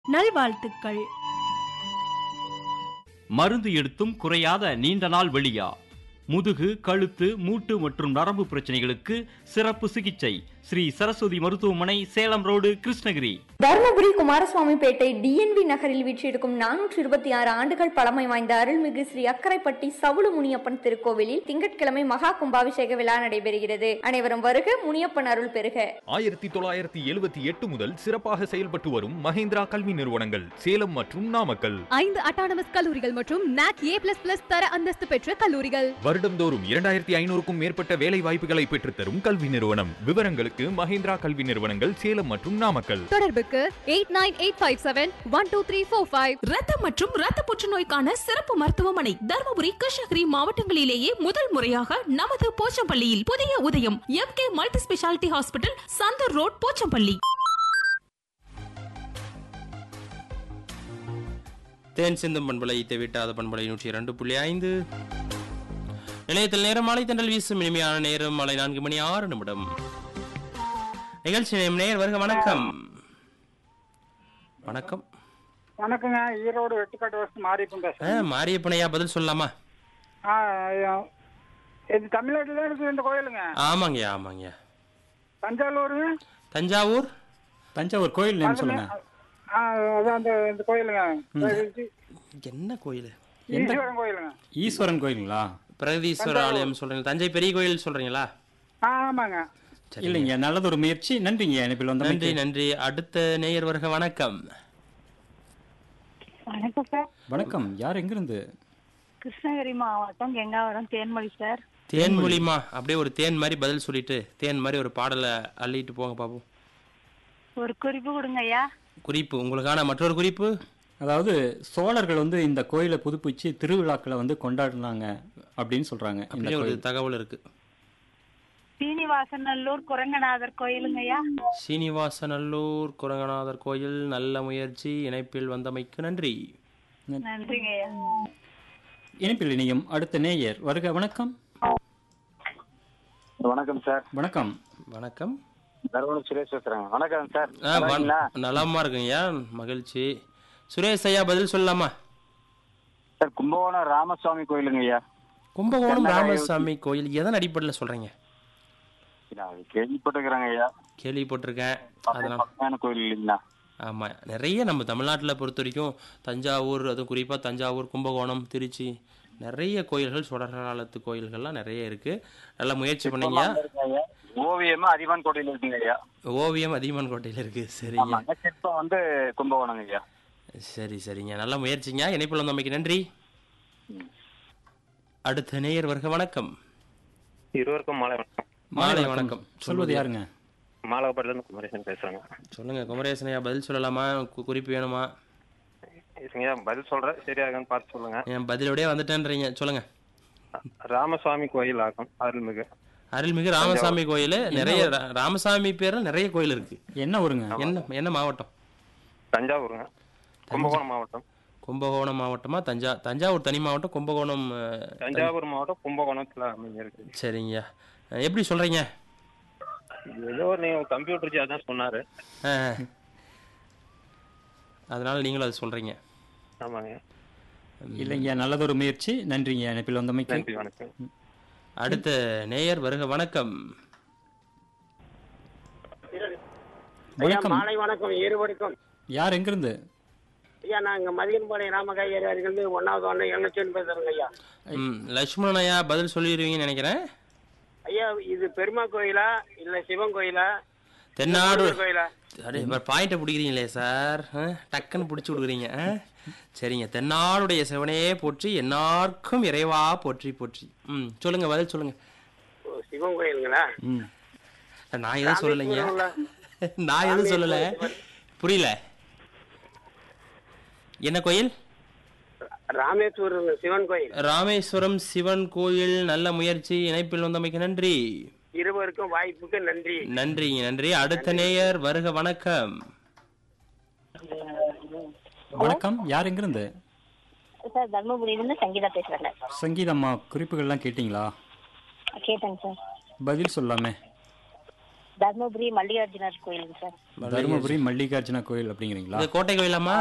நல்வாழ்த்துக்கள் மருந்து எடுத்தும் குறையாத நீண்ட நாள் வெளியா முதுகு கழுத்து மூட்டு மற்றும் நரம்பு பிரச்சனைகளுக்கு சிறப்பு சிகிச்சை ஸ்ரீ சரஸ்வதி மருத்துவமனை சேலம் ரோடு கிருஷ்ணகிரி தருமபுரி குமாரசுவாமி பேட்டை டிஎன்வி நகரில் வீற்றிருக்கும் நானூற்றி இருபத்தி ஆறு ஆண்டுகள் பழமை வாய்ந்த அருள்மிகு ஸ்ரீ அக்கரைப்பட்டி சவுளு முனியப்பன் திருக்கோவிலில் திங்கட்கிழமை மகா கும்பாபிஷேக விழா நடைபெறுகிறது அனைவரும் வருக முனியப்பன் அருள் பெறுக ஆயிரத்தி தொள்ளாயிரத்தி எழுபத்தி எட்டு முதல் சிறப்பாக செயல்பட்டு வரும் மஹேந்திரா கல்வி நிறுவனங்கள் சேலம் மற்றும் நாமக்கல் ஐந்து அட்டானமஸ் கல்லூரிகள் மற்றும் நாக் ஏ பிளஸ் பிளஸ் தர அந்தஸ்து பெற்ற கல்லூரிகள் வருடந்தோறும் இரண்டாயிரத்தி ஐநூறுக்கும் மேற்பட்ட வேலை வாய்ப்புகளை பெற்றுத்தரும் கல்வி நிறுவனம் விவரங்களுக்கு மஹேந்திரா கல்வி நிறுவனங்கள் சேலம் மற்றும் நாமக்கல் தொடர்புக்கு eight nine eight five seven one two three four five ரத்தம் மற்றும் ரத்த புற்றுநோய்க்கான சிறப்பு மருத்துவமனை தருமபுரி கிருஷ்ணகிரி மாவட்டங்களிலேயே முதல் முறையாக நமது போச்சம்பள்ளியில் புதிய உதயம் M K multi speciality hospital Santhur road Pochampalli தேன் சிந்தும் பண்பலை தெவிட்டாத பண்பலை நூற்றி இரண்டு புள்ளி ஐந்து நிலையத்தில் நேரம் மாலை தண்டல் வீசும் இனிமையான நேரம் மாலை நான்கு மணி ஆறு நிமிடம் நிகழ்ச்சி நேம் நேர் வருக வணக்கம் வணக்கம் வணக்கங்க ஈரோடு வெட்டுக்காட்டு வருஷம் மாறிப்போம் ஆ, பேசுறேன் மாரியப்பனையா பதில் சொல்லலாமா ஆ, ஐயா. இது தமிழ்நாட்டில் தான் இருக்குது இந்த கோயிலுங்க ஆமாங்கய்யா ஆமாங்கய்யா தஞ்சாவூர் தஞ்சாவூர் தஞ்சாவூர் கோயில் நேம் சொல்லுங்க ஆ, அதான் அந்த இந்த கோயிலுங்க இது என்ன கோயில் ஈஸ்வரன் கோயிலுங்க ஈஸ்வரன் கோயிலுங்களா பிரகதீஸ்வர ஆலயம் சொல்றீங்க தஞ்சை பெரிய கோயில் சொல்றீங்களா ஆ ஆமாங்க சரி. இல்லைங்க நல்லதொரு முயற்சி நன்றிங்க இணைப்பில் வந்த நன்றி நன்றி அடுத்த நேயர் வருக வணக்கம் வணக்கம் சார் வணக்கம் யார் எங்கிருந்து கிருஷ்ணகிரி மாவட்டம் கெங்காவரம் தேன்மொழி சார் தேன்மொழிமா அப்படியே ஒரு தேன் மாதிரி பதில் சொல்லிட்டு தேன் மாதிரி ஒரு பாடலை அள்ளிட்டு போங்க பாப்போம் ஒரு குறிப்பு கொடுங்க ஐயா குறிப்பு உங்களுக்கான மற்றொரு குறிப்பு அதாவது சோழர்கள் வந்து இந்த கோயிலை புதுப்பிச்சு திருவிழாக்களை வந்து கொண்டாடினாங்க அப்படின்னு சொல்றாங்க இந்த அப்படின்னு ஒரு கோயில் தகவல் இருக்கு சீனிவாசநல்லூர் குரங்கநாதர் கோயிலுங்க ஐயா சீனிவாசநல்லூர் குரங்கநாதர் கோயில் நல்ல முயற்சி இணைப்பில் வந்தமைக்கு நன்றி நன்றிங்க ஐயா இணைப்பில் இணையும் அடுத்த நேயர் வருக வணக்கம் வணக்கம் சார் வணக்கம் வணக்கம் தருமபுரம் சுரேஷ் பேசுறேன் வணக்கம் சார் ஆ, வண- நலமா இருக்குங்கய்யா மகிழ்ச்சி சுரேஷ் ஐயா பதில் சொல்லலாமா சார் கும்பகோணம் ராமசுவாமி கோயிலுங்க ஐயா கும்பகோணம் தென்னக ராமசாமி கோயில் எதன் அடிப்படையில் சொல்றீங்க நான் கேள்விப்பட்டிருக்கிறேங்க ஐயா கேள்விப்பட்டிருக்கேன் அதனால பக்கமான கோயில் இல்லைங்களா ஆமாம் நிறைய நம்ம தமிழ்நாட்டில் பொறுத்த வரைக்கும் தஞ்சாவூர் அதுவும் குறிப்பாக தஞ்சாவூர் கும்பகோணம் திருச்சி நிறைய கோயில்கள் சோழர் காலத்து கோயில்கள்லாம் நிறைய இருக்கு நல்ல முயற்சி பண்ணீங்க ஐயா ஓவியமா அதிவான் கோட்டையில் இருக்குங்க ஐயா ஓவியம் அதியமான் கோட்டையில் இருக்கு சரிங்க ஆமாங்க சிற்பம் வந்து கும்பகோணங்க ஐயா சரி சரிங்க நல்ல முயற்சிங்க இணைப்பில் வந்தமைக்கு நன்றி அடுத்த நேயர் வருக வணக்கம் இருவருக்கும் மாலை வணக்கம் மாலை வணக்கம் சொல்வது யாருங்க மாலவப்பட்டிலேருந்து குமரேசன் பேசுறேங்க சொல்லுங்க குமரேசனையா பதில் சொல்லலாமா கு- குறிப்பு வேணுமா இருங்க பதில் சொல்றேன் சரியாகன்னு பார்த்து சொல்லுங்க என் பதிலோடய வந்துட்டேன்றீங்க சொல்லுங்க ராமசுவாமி கோயில் ஆகும் அருள்மிகு அருள்மிகு ராமசாமி கோயில் நிறைய ரா- ராமசாமி பேர்ல நிறைய கோயில் இருக்கு என்ன ஊருங்க என்ன என்ன மாவட்டம் தஞ்சாவூருங்க கும்பகோணம் மாவட்டம் கும்பகோணம் மாவட்டமா தஞ்சா தஞ்சாவூர் தனி மாவட்டம் கும்பகோணம் அஹ், தஞ்சாவூர் மாவட்டம் கும்பகோணத்துல அமைஞ்சிருக்கு சரிங்க அஹ், எப்படி சொல்றீங்க ஏதோ நீங்க கம்ப்யூட்டர் ஜா தான் சொன்னாரு அஹ். அதனால நீங்களும் அது சொல்றீங்க ஆமாங்க இல்லைங்க நல்லதொரு முயற்சி நன்றிங்க இணைப்பில் வந்தமைக்கு நன்றி வணக்கம் அடுத்த நேயர் வருக வணக்கம் வணக்கம் மாலை வணக்கம் இருவருக்கும் யார் எங்கிருந்து ஐயா நாங்க மதியன்பாளையம் ராமகாய் ஏரியாவிலிருந்து ஒன்னாவது ஒன்று எழுநூற்றி பேசுறேங்க ஐயா ம், லட்சுமணன் ஐயா பதில் சொல்லிடுவீங்கன்னு நினைக்கிறேன் ஐயா இது பெருமா கோயிலா இல்ல சிவன் கோயிலா தென்னாடு முருகர் கோயிலா அடே இப்போ பாயிண்ட்டை பிடிக்கிறீங்களே சார் ஆ, டக்குன்னு பிடிச்சி கொடுக்குறீங்க ஆ? சரிங்க தென்னாடுடைய சிவனையே போற்றி என்னார்க்கும் இறைவா போற்றி போற்றி ம் சொல்லுங்க பதில் சொல்லுங்க ஓ, சிவன் கோயிலுங்களா ம் நான் எதுவும் சொல்லலைங்க ராமேஸ்வரம்ல. நான் எதுவும் சொல்லல புரியல என்ன கோயில் ராமேஸ்வரம் சிவன் கோயில் ராமேஸ்வரம் சிவன் கோயில் நல்ல முயற்சி இணைப்பில் வந்தமைக்கு நன்றி இருவருக்கும் வாய்ப்புக்கு நன்றி நன்றிங்க நன்றி அடுத்த நேயர் வருக வணக்கம் வணக்கம் யார் எங்கிருந்து சார் தர்மபுரியிலிருந்து சங்கீதா பேசுறேன் சங்கீதம்மா குறிப்புகள்லாம் கேட்டிங்களா கேட்டேங்க சார் பதில் சொல்லாமே தர்மபுரி மல்லிகார்ஜுனர் கோயிலுங்க சார் தருமபுரி மல்லிகார்ஜுனா கோயில் அப்படிங்கிறீங்களா இது கோட்டை கோயிலாமா